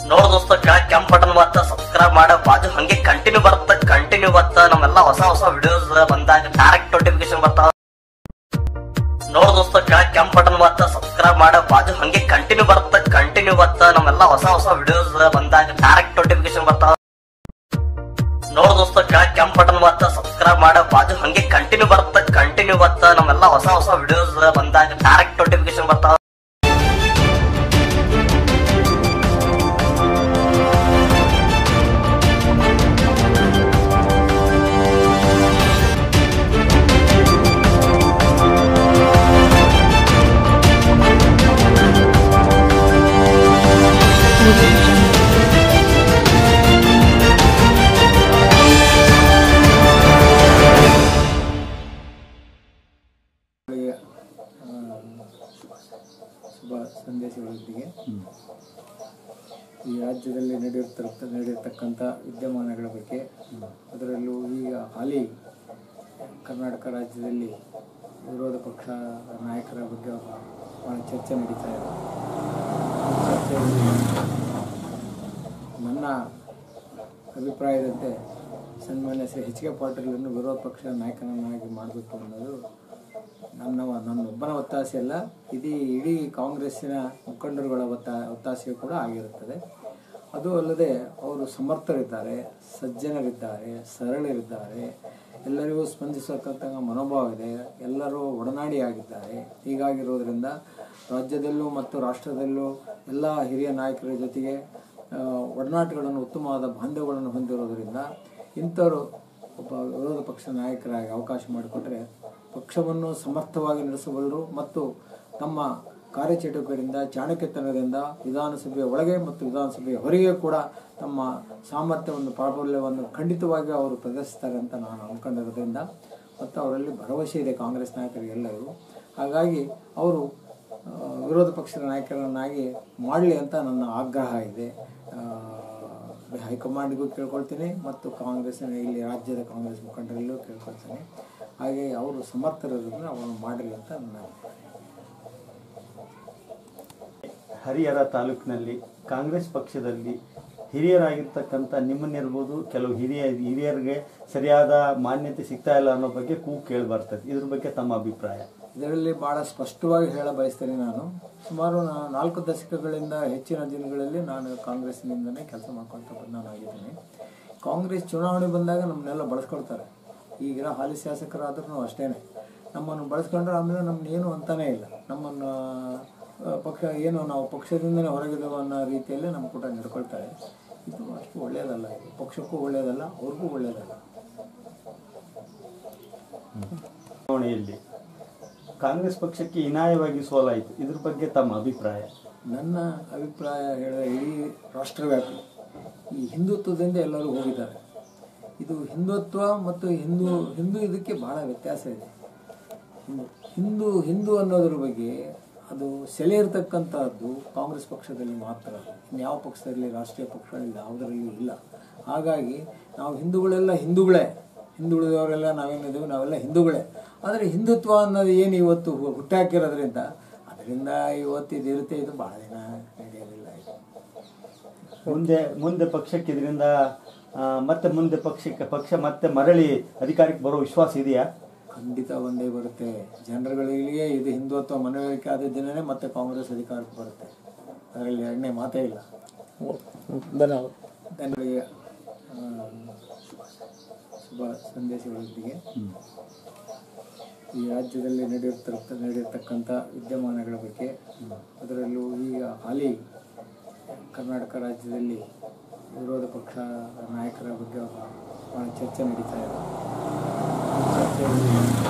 ನೋಡ್ ದೋಸ್ತ ಕೆಳಗ್ ಕೆಂಪ್ ಬಟನ್ ಬತ್ತ ಸಬ್ಸ್ಕ್ರೈಬ್ ಮಾಡ ಬಾಜು ಹಂಗೆ ಕಂಟಿನ್ಯೂ ಬರುತ್ತ ಕಂಟಿನ್ಯೂ ಬತ್ತ ನಮ್ಮೆಲ್ಲ ಹೊಸ ಹೊಸ ವಿಡಿಯೋಸ್ ಬಂದಾಗ ಡೈರೆಕ್ಟ್ ನೋಟಿಫಿಕೇಶನ್ ಬರ್ತಾವ ನೋಡ್ ದೋಸ್ತ ಕೆಳಗ್ ಕೆಂಪ್ ಬಟನ್ ಬತ್ತ ಸಬ್ಸ್ಕ್ರೈಬ್ ಮಾಡ ಬಾಜು ಹಂಗೆ ಕಂಟಿನ್ಯೂ ಬರುತ್ತ ಕಂಟಿನ್ಯೂ ಬತ್ತ ನಮ್ಮೆಲ್ಲ ಹೊಸ ಹೊಸ ವಿಡಿಯೋಸ್ ಬಂದಾಗ ಡೈರೆಕ್ಟ್ ನೋಟಿಫಿಕೇಶನ್ ಬರ್ತಾವ ನೋಡ್ ದೋಸ್ತ ಕೆಳಗ್ ಕೆಂಪ್ ಬಟನ್ ಬತ್ತ ಸಬ್ಸ್ಕ್ರೈಬ್ ಮಾಡ ಬಾಜು ಹಂಗೆ ಕಂಟಿನ್ಯೂ ಬರುತ್ತ ಕಂಟಿನ್ಯೂ ಬತ್ತ ನಮ್ಮೆಲ್ಲ ಹೊಸ ಹೊಸ ವಿಡಿಯೋಸ್ ಬಂದಾಗ ಡೈರೆಕ್ಟ್ ನೋಟಿಫಿಕೇಶನ್ ಬರ್ತಾವ ಅವರಿಗೆ, ಆ, ಶುಭ ಸಂದೇಶಗಳೊಂದಿಗೆ ಈ ರಾಜ್ಯದಲ್ಲಿ ನಡೆಯುತ್ತಿರುತ್ತ ನಡೆಯತಕ್ಕಂಥ ವಿದ್ಯಮಾನಗಳ ಬಗ್ಗೆ ಅದರಲ್ಲೂ ಈಗ ಹಾಲಿ ಕರ್ನಾಟಕ ರಾಜ್ಯದಲ್ಲಿ ವಿರೋಧ ಪಕ್ಷ ನಾಯಕರ ಬಗ್ಗೆ ಭಾಳ ಚರ್ಚೆ ನಡೀತಾ ಇದೆ ಈ ಚರ್ಚೆಯಲ್ಲಿ ನನ್ನ ಅಭಿಪ್ರಾಯದಂತೆ ಸನ್ಮಾನ್ಯ ಶ್ರೀ ಎಚ್ ಕೆ ಪಾಟೀಲನ್ನು ವಿರೋಧ ಪಕ್ಷ ನಾಯಕನನ್ನಾಗಿ ಮಾಡಬೇಕು ಅನ್ನೋದು ನನ್ನ ನನ್ನೊಬ್ಬನ ಒತ್ತಾಸೆ ಅಲ್ಲ ಇಡೀ ಇಡೀ ಕಾಂಗ್ರೆಸ್ಸಿನ ಮುಖಂಡರುಗಳ ಒತ್ತ ಒತ್ತಾಸೆಯೂ ಕೂಡ ಆಗಿರುತ್ತದೆ ಅದು ಅಲ್ಲದೆ ಅವರು ಸಮರ್ಥರಿದ್ದಾರೆ ಸಜ್ಜನರಿದ್ದಾರೆ ಸರಳರಿದ್ದಾರೆ ಎಲ್ಲರಿಗೂ ಸ್ಪಂದಿಸತಕ್ಕಂಥ ಮನೋಭಾವ ಇದೆ ಎಲ್ಲರೂ ಒಡನಾಡಿಯಾಗಿದ್ದಾರೆ ಹೀಗಾಗಿರೋದ್ರಿಂದ ರಾಜ್ಯದಲ್ಲೂ ಮತ್ತು ರಾಷ್ಟ್ರದಲ್ಲೂ ಎಲ್ಲ ಹಿರಿಯ ನಾಯಕರ ಜೊತೆಗೆ ಆ, ಒಡನಾಟಗಳನ್ನು ಉತ್ತಮವಾದ ಬಾಂಧವ್ಯಗಳನ್ನು ಹೊಂದಿರೋದ್ರಿಂದ ಇಂಥವರು ಒಬ್ಬ ವಿರೋಧ ಪಕ್ಷ ನಾಯಕರಾಗಿ ಅವಕಾಶ ಮಾಡಿಕೊಟ್ರೆ ಪಕ್ಷವನ್ನು ಸಮರ್ಥವಾಗಿ ನಡೆಸಬಲ್ಲರು ಮತ್ತು ತಮ್ಮ ಕಾರ್ಯಚಟುವಟಿಕೆಯಿಂದ ಚಾಣಕ್ಯತನದಿಂದ ವಿಧಾನಸಭೆಯ ಒಳಗೆ ಮತ್ತು ವಿಧಾನಸಭೆಯ ಹೊರಗೆ ಕೂಡ ತಮ್ಮ ಸಾಮರ್ಥ್ಯವನ್ನು ಪ್ರಾಬಲ್ಯವನ್ನು ಖಂಡಿತವಾಗಿ ಅವರು ಪ್ರದರ್ಶಿಸ್ತಾರೆ ಅಂತ ನಾನು ಅಂದ್ಕೊಂಡಿರೋದ್ರಿಂದ ಮತ್ತು ಅವರಲ್ಲಿ ಭರವಸೆ ಇದೆ ಕಾಂಗ್ರೆಸ್ ನಾಯಕರಿಗೆಲ್ಲರಿಗೂ ಹಾಗಾಗಿ ಅವರು ಆ, ವಿರೋಧ ಪಕ್ಷದ ನಾಯಕರನ್ನಾಗಿ ಮಾಡಲಿ ಅಂತ ನನ್ನ ಆಗ್ರಹ ಇದೆ ಆ, ಹೈಕಮಾಂಡ್ಗೂ ಕೇಳ್ಕೊಳ್ತೀನಿ ಮತ್ತು ಕಾಂಗ್ರೆಸ್ಸಿನ ಇಲ್ಲಿ ರಾಜ್ಯದ ಕಾಂಗ್ರೆಸ್ ಮುಖಂಡರಲ್ಲೂ ಕೇಳ್ಕೊಳ್ತೀನಿ ಹಾಗೆ ಅವರು ಸಮರ್ಥರಿರೋದ್ರಿಂದ ಅವರನ್ನು ಮಾಡಲಿ ಅಂತ ನನ್ನ ಅಭಿಪ್ರಾಯ. ಹರಿಹರ ತಾಲೂಕಿನಲ್ಲಿ ಕಾಂಗ್ರೆಸ್ ಪಕ್ಷದಲ್ಲಿ ಹಿರಿಯರಾಗಿರ್ತಕ್ಕಂಥ ನಿಮ್ಮನ್ನಿರ್ಬೋದು ಕೆಲವು ಹಿರಿಯ ಹಿರಿಯರಿಗೆ ಸರಿಯಾದ ಮಾನ್ಯತೆ ಸಿಗ್ತಾ ಇಲ್ಲ ಅನ್ನೋ ಬಗ್ಗೆ ಕೂಗು ಕೇಳಿ ಬರ್ತದೆ ಇದ್ರ ಬಗ್ಗೆ ತಮ್ಮ ಅಭಿಪ್ರಾಯ ಇದರಲ್ಲಿ ಬಹಳ ಸ್ಪಷ್ಟವಾಗಿ ಹೇಳ ಬಯಸ್ತೇನೆ ನಾನು ಸುಮಾರು ನಾ- ನಾಲ್ಕು ದಶಕಗಳಿಂದ ಹೆಚ್ಚಿನ ದಿನಗಳಲ್ಲಿ ನಾನು ಕಾಂಗ್ರೆಸ್ನಿಂದನೇ ಕೆಲಸ ಮಾಡ್ಕೊಳ್ತಾ ಬಂದವನಾಗಿದ್ದೀನಿ ಕಾಂಗ್ರೆಸ್ ಚುನಾವಣೆ ಬಂದಾಗ ನಮ್ಮನ್ನೆಲ್ಲ ಬಳಸ್ಕೊಳ್ತಾರೆ ಈಗಿನ ಹಾಲಿ ಶಾಸಕರಾದ್ರೂ ಅಷ್ಟೇನೆ ನಮ್ಮನ್ನು ಬಳಸ್ಕೊಂಡ್ರೆ ಆಮೇಲೆ ನಮ್ಮನ್ನ ಏನು ಅಂತಾನೇ ಇಲ್ಲ ನಮ್ಮನ್ನು ಆ, ಪಕ್ಷ ಏನು ನಾವು ಪಕ್ಷದಿಂದನೇ ಹೊರಗಿದ್ದೇವೆ ಅನ್ನೋ ರೀತಿಯಲ್ಲಿ ನಮ್ಮ ಕೂಟ ನಡ್ಕೊಳ್ತಾರೆ ಇದು ಅಷ್ಟು ಒಳ್ಳೆಯದಲ್ಲ ಇದು ಪಕ್ಷಕ್ಕೂ ಒಳ್ಳೆಯದಲ್ಲ ಅವ್ರಿಗೂ ಒಳ್ಳೆಯದಲ್ಲ ಚುನಾವಣೆಯಲ್ಲಿ ಕಾಂಗ್ರೆಸ್ ಪಕ್ಷಕ್ಕೆ ಇನಾಯವಾಗಿ ಸೋಲಾಯಿತು ಇದ್ರ ಬಗ್ಗೆ ತಮ್ಮ ಅಭಿಪ್ರಾಯ ನನ್ನ ಅಭಿಪ್ರಾಯ ಹೇಳಿದ್ರೆ ಇಡೀ ರಾಷ್ಟ್ರವ್ಯಾಪಿ ಈ ಹಿಂದುತ್ವದಿಂದ ಎಲ್ಲರೂ ಹೋಗಿದ್ದಾರೆ ಇದು ಹಿಂದುತ್ವ ಮತ್ತು ಹಿಂದೂ ಹಿಂದೂ ಇದಕ್ಕೆ ಬಹಳ ವ್ಯತ್ಯಾಸ ಇದೆ ಹಿಂದೂ ಹಿಂದೂ ಹಿಂದೂ ಅನ್ನೋದ್ರ ಬಗ್ಗೆ ಅದು ಸೆಲೆ ಇರತಕ್ಕಂಥದ್ದು ಕಾಂಗ್ರೆಸ್ ಪಕ್ಷದಲ್ಲಿ ಮಾತ್ರ ಇನ್ಯಾವ ಪಕ್ಷದಲ್ಲಿ ರಾಷ್ಟ್ರೀಯ ಪಕ್ಷಗಳಲ್ಲಿ ಯಾವುದರಲ್ಲಿ ಇಲ್ಲ ಹಾಗಾಗಿ ನಾವು ಹಿಂದೂಗಳೆಲ್ಲ ಹಿಂದೂಗಳೇ ಹಿಂದುಳಿದವರೆಲ್ಲ ನಾವೇನಿದ್ದೀವಿ ನಾವೆಲ್ಲ ಹಿಂದೂಗಳೇ ಆದರೆ ಹಿಂದುತ್ವ ಅನ್ನೋದು ಏನು ಇವತ್ತು ಹು- ಹುಟ್ಟಾಕಿರೋದ್ರಿಂದ ಅದರಿಂದ ಇವತ್ತು ಇದಿರುತ್ತೆ ಇದು ಬಹಳ ದಿನ ನಡೆಯೋದಿಲ್ಲ ಇದು ಮುಂದೆ ಮುಂದೆ ಪಕ್ಷಕ್ಕೆ ಇದರಿಂದ ಆ, ಮತ್ತೆ ಮುಂದೆ ಪಕ್ಷಕ್ಕೆ ಪಕ್ಷ ಮತ್ತೆ ಮರಳಿ ಅಧಿಕಾರಕ್ಕೆ ಬರೋ ವಿಶ್ವಾಸ ಇದೆಯಾ ಖಂಡಿತ ಒಂದೇ ಬರುತ್ತೆ ಜನರುಗಳಿಗೆ ಇದು ಹಿಂದುತ್ವ ಮನವರಿಕೆ ಆದ ದಿನನೇ ಮತ್ತೆ ಕಾಂಗ್ರೆಸ್ ಅಧಿಕಾರಕ್ಕೆ ಬರುತ್ತೆ ಅದರಲ್ಲಿ ಎರಡನೇ ಮಾತೇ ಇಲ್ಲ ಜನರಿಗೆ ಆ, ಶುಭ ಸಂದೇಶಗಳೊಂದಿಗೆ ಈ ರಾಜ್ಯದಲ್ಲಿ ನಡೆಯುತ್ತಿರುತ್ತ ನಡೆಯತಕ್ಕಂಥ ವಿದ್ಯಮಾನಗಳ ಬಗ್ಗೆ ಅದರಲ್ಲೂ ಈಗ ಹಾಲಿ ಕರ್ನಾಟಕ ರಾಜ್ಯದಲ್ಲಿ ವಿರೋಧ ಪಕ್ಷ ನಾಯಕರ ಬಗ್ಗೆ ಭಾಳ ಚರ್ಚೆ ನಡೀತಾ ಇದೆ ಈ ಚರ್ಚೆಯಲ್ಲಿ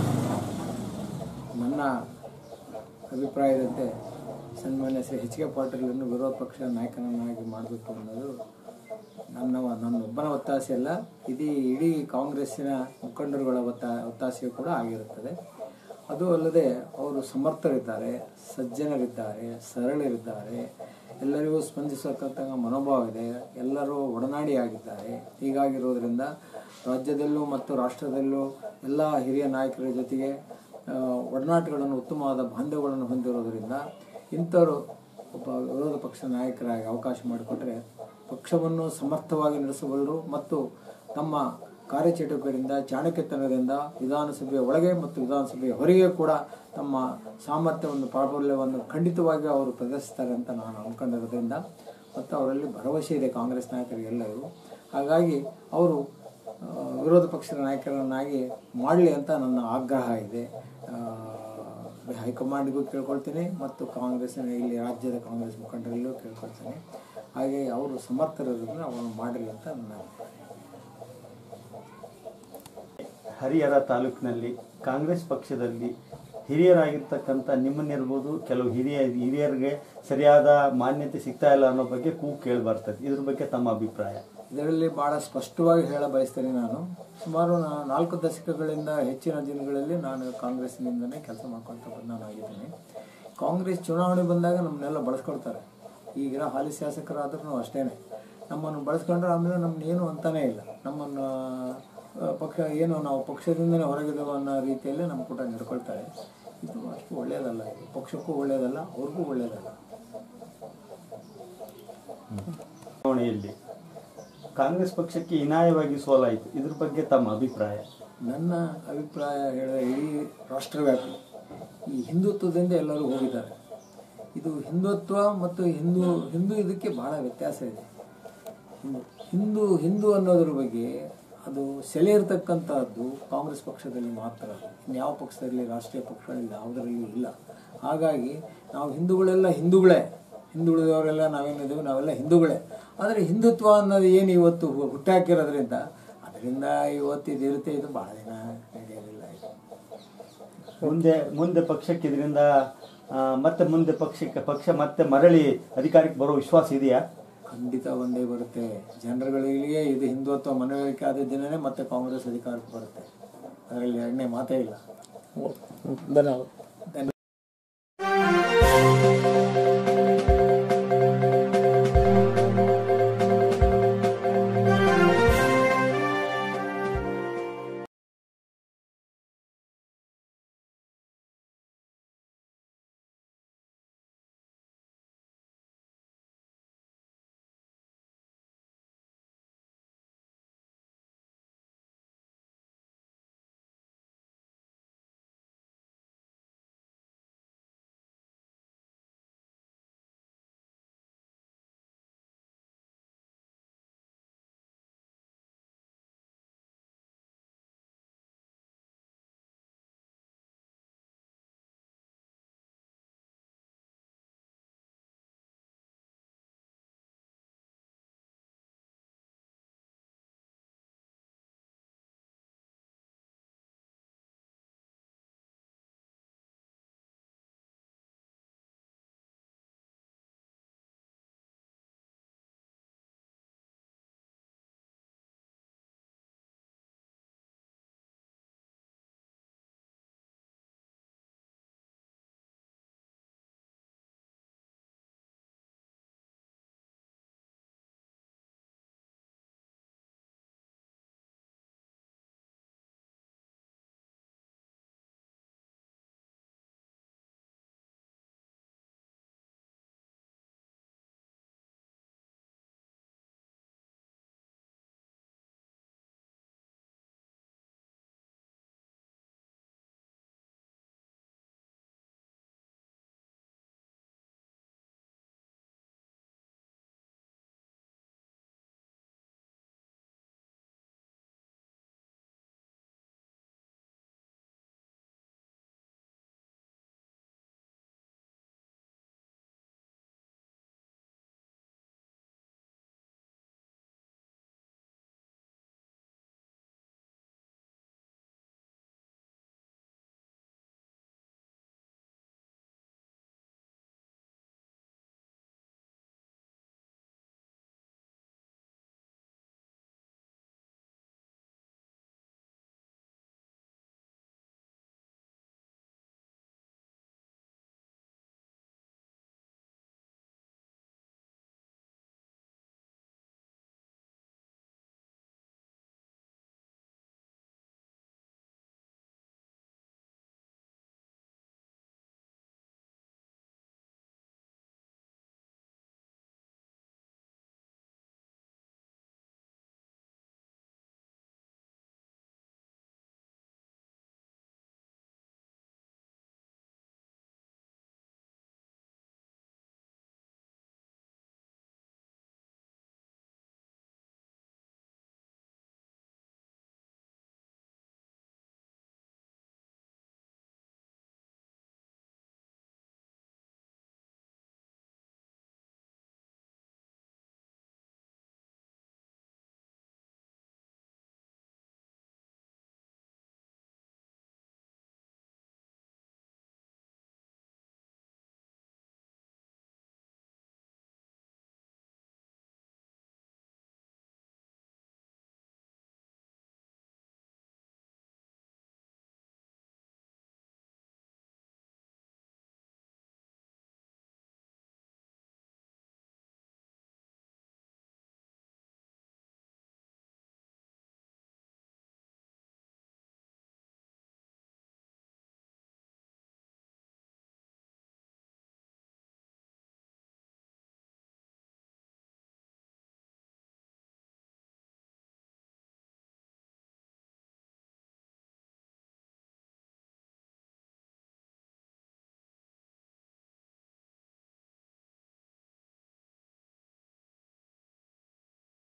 ನನ್ನ ಅಭಿಪ್ರಾಯದಂತೆ ಸನ್ಮಾನ್ಯ ಶ್ರೀ ಎಚ್ ಕೆ ಪಾಟೀಲನ್ನು ವಿರೋಧ ಪಕ್ಷ ನಾಯಕನನ್ನಾಗಿ ಮಾಡಬೇಕು ಅನ್ನೋದು ನನ್ನ ನನ್ನೊಬ್ಬನ ಒತ್ತಾಸೆ ಅಲ್ಲ ಇಡೀ ಇಡೀ ಕಾಂಗ್ರೆಸ್ಸಿನ ಮುಖಂಡರುಗಳ ಒತ್ತ ಒತ್ತಾಸೆಯೂ ಕೂಡ ಆಗಿರುತ್ತದೆ ಅದು ಅಲ್ಲದೆ ಅವರು ಸಮರ್ಥರಿದ್ದಾರೆ ಸಜ್ಜನರಿದ್ದಾರೆ ಸರಳರಿದ್ದಾರೆ ಎಲ್ಲರಿಗೂ ಸ್ಪಂದಿಸತಕ್ಕಂಥ ಮನೋಭಾವ ಇದೆ ಎಲ್ಲರೂ ಒಡನಾಡಿಯಾಗಿದ್ದಾರೆ ಹೀಗಾಗಿರೋದ್ರಿಂದ ರಾಜ್ಯದಲ್ಲೂ ಮತ್ತು ರಾಷ್ಟ್ರದಲ್ಲೂ ಎಲ್ಲ ಹಿರಿಯ ನಾಯಕರ ಜೊತೆಗೆ ಆ, ಒಡನಾಟಗಳನ್ನು ಉತ್ತಮವಾದ ಬಾಂಧವ್ಯಗಳನ್ನು ಹೊಂದಿರೋದ್ರಿಂದ ಇಂಥವರು ಒಬ್ಬ ವಿರೋಧ ಪಕ್ಷ ನಾಯಕರಾಗಿ ಅವಕಾಶ ಮಾಡಿಕೊಟ್ರೆ ಪಕ್ಷವನ್ನು ಸಮರ್ಥವಾಗಿ ನಡೆಸಬಲ್ಲರು ಮತ್ತು ತಮ್ಮ ಕಾರ್ಯಚಟುವಟಿಕೆಯಿಂದ ಚಾಣಕ್ಯತನದಿಂದ ವಿಧಾನಸಭೆಯ ಒಳಗೆ ಮತ್ತು ವಿಧಾನಸಭೆಯ ಹೊರಗೆ ಕೂಡ ತಮ್ಮ ಸಾಮರ್ಥ್ಯವನ್ನು ಪ್ರಾಬಲ್ಯವನ್ನು ಖಂಡಿತವಾಗಿ ಅವರು ಪ್ರದರ್ಶಿಸ್ತಾರೆ ಅಂತ ನಾನು ಅಂದ್ಕೊಂಡಿರೋದ್ರಿಂದ ಮತ್ತು ಅವರಲ್ಲಿ ಭರವಸೆ ಇದೆ ಕಾಂಗ್ರೆಸ್ ನಾಯಕರಿಗೆಲ್ಲರೂ ಹಾಗಾಗಿ ಅವರು ಆ, ವಿರೋಧ ಪಕ್ಷದ ನಾಯಕರನ್ನಾಗಿ ಮಾಡಲಿ ಅಂತ ನನ್ನ ಆಗ್ರಹ ಇದೆ ಆ, ಹೈಕಮಾಂಡ್ಗೂ ಕೇಳ್ಕೊಳ್ತೀನಿ ಮತ್ತು ಕಾಂಗ್ರೆಸ್ಸಿನ ಇಲ್ಲಿ ರಾಜ್ಯದ ಕಾಂಗ್ರೆಸ್ ಮುಖಂಡರಲ್ಲೂ ಕೇಳ್ಕೊಳ್ತೀನಿ ಹಾಗೆ ಅವರು ಸಮರ್ಥರಿರೋದ್ರಿಂದ ಅವರನ್ನು ಮಾಡಲಿ ಅಂತ ನನ್ನ ಅಭಿಪ್ರಾಯ. ಹರಿಹರ ತಾಲೂಕಿನಲ್ಲಿ ಕಾಂಗ್ರೆಸ್ ಪಕ್ಷದಲ್ಲಿ ಹಿರಿಯರಾಗಿರ್ತಕ್ಕಂಥ ನಿಮ್ಮನ್ನಿರ್ಬೋದು ಕೆಲವು ಹಿರಿಯ ಹಿರಿಯರಿಗೆ ಸರಿಯಾದ ಮಾನ್ಯತೆ ಸಿಗ್ತಾ ಇಲ್ಲ ಅನ್ನೋ ಬಗ್ಗೆ ಕೂಗು ಕೇಳಿ ಬರ್ತದೆ ಇದ್ರ ಬಗ್ಗೆ ತಮ್ಮ ಅಭಿಪ್ರಾಯ ಇದರಲ್ಲಿ ಭಾಳ ಸ್ಪಷ್ಟವಾಗಿ ಹೇಳ ಬಯಸ್ತೇನೆ ನಾನು ಸುಮಾರು ನಾ- ನಾಲ್ಕು ದಶಕಗಳಿಂದ ಹೆಚ್ಚಿನ ದಿನಗಳಲ್ಲಿ ನಾನು ಕಾಂಗ್ರೆಸ್ನಿಂದನೇ ಕೆಲಸ ಮಾಡ್ಕೊಳ್ತಾ ಬಂದವನಾಗಿದ್ದೀನಿ ಕಾಂಗ್ರೆಸ್ ಚುನಾವಣೆ ಬಂದಾಗ ನಮ್ಮನ್ನೆಲ್ಲ ಬಳಸ್ಕೊಳ್ತಾರೆ ಈಗಿರೋ ಹಾಲಿ ಶಾಸಕರಾದ್ರೂ ಅಷ್ಟೇ ನಮ್ಮನ್ನು ಬಳಸ್ಕೊಂಡ್ರೆ ಆಮೇಲೆ ನಮ್ಮನ್ನ ಏನು ಅಂತಾನೇ ಇಲ್ಲ ನಮ್ಮನ್ನು ಆ, ಪಕ್ಷ ಏನು ನಾವು ಪಕ್ಷದಿಂದನೇ ಹೊರಗಿದ್ದೇವೆ ಅನ್ನೋ ರೀತಿಯಲ್ಲಿ ನಮ್ಮ ಕೂಡ ನಡ್ಕೊಳ್ತಾರೆ ಇದು ಅಷ್ಟು ಒಳ್ಳೆಯದಲ್ಲ ಇದು ಪಕ್ಷಕ್ಕೂ ಒಳ್ಳೆಯದಲ್ಲ ಅವ್ರಿಗೂ ಒಳ್ಳೆಯದಲ್ಲ ಚುನಾವಣೆಯಲ್ಲಿ ಕಾಂಗ್ರೆಸ್ ಪಕ್ಷಕ್ಕೆ ಇನಾಯವಾಗಿ ಸೋಲಾಯಿತು ಇದ್ರ ಬಗ್ಗೆ ತಮ್ಮ ಅಭಿಪ್ರಾಯ ನನ್ನ ಅಭಿಪ್ರಾಯ ಹೇಳಿದ್ರೆ ಇಡೀ ರಾಷ್ಟ್ರವ್ಯಾಪಿ ಈ ಹಿಂದುತ್ವದಿಂದ ಎಲ್ಲರೂ ಹೋಗಿದ್ದಾರೆ ಇದು ಹಿಂದುತ್ವ ಮತ್ತು ಹಿಂದೂ ಹಿಂದೂ ಇದಕ್ಕೆ ಬಹಳ ವ್ಯತ್ಯಾಸ ಇದೆ ಹಿಂದೂ ಹಿಂದೂ ಹಿಂದೂ ಅನ್ನೋದ್ರ ಬಗ್ಗೆ ಅದು ಸೆಲೆ ಇರತಕ್ಕಂಥದ್ದು ಕಾಂಗ್ರೆಸ್ ಪಕ್ಷದಲ್ಲಿ ಮಾತ್ರ ಇನ್ಯಾವ ಪಕ್ಷದಲ್ಲಿ ರಾಷ್ಟ್ರೀಯ ಪಕ್ಷಗಳಲ್ಲಿ ಯಾವುದರಲ್ಲಿ ಇಲ್ಲ ಹಾಗಾಗಿ ನಾವು ಹಿಂದೂಗಳೆಲ್ಲ ಹಿಂದೂಗಳೇ ಹಿಂದುಳಿದವರೆಲ್ಲ ನಾವೇನಿದ್ದೀವಿ ನಾವೆಲ್ಲ ಹಿಂದೂಗಳೇ ಆದರೆ ಹಿಂದುತ್ವ ಅನ್ನೋದು ಏನು ಇವತ್ತು ಹು- ಹುಟ್ಟಾಕಿರೋದ್ರಿಂದ ಅದರಿಂದ ಇವತ್ತು ಇದಿರುತ್ತೆ ಇದು ಭಾಳ ದಿನ ನಡೆಯೋದಿಲ್ಲ ಇದು ಮುಂದೆ ಮುಂದೆ ಪಕ್ಷಕ್ಕೆ ಇದರಿಂದ ಆ, ಮತ್ತೆ ಮುಂದೆ ಪಕ್ಷಕ್ಕೆ ಪಕ್ಷ ಮತ್ತೆ ಮರಳಿ ಅಧಿಕಾರಕ್ಕೆ ಬರೋ ವಿಶ್ವಾಸ ಇದೆಯಾ ಖಂಡಿತ ಒಂದೇ ಬರುತ್ತೆ ಜನರುಗಳಿಗೆ ಇದು ಹಿಂದುತ್ವ ಮನವರಿಕೆ ಆದ ದಿನನೇ ಮತ್ತೆ ಕಾಂಗ್ರೆಸ್ ಅಧಿಕಾರಕ್ಕೆ ಬರುತ್ತೆ ಅದರಲ್ಲಿ ಎರಡನೇ ಮಾತೇ ಇಲ್ಲ ಧನ್ಯವಾದ ಧನ್ಯವಾದ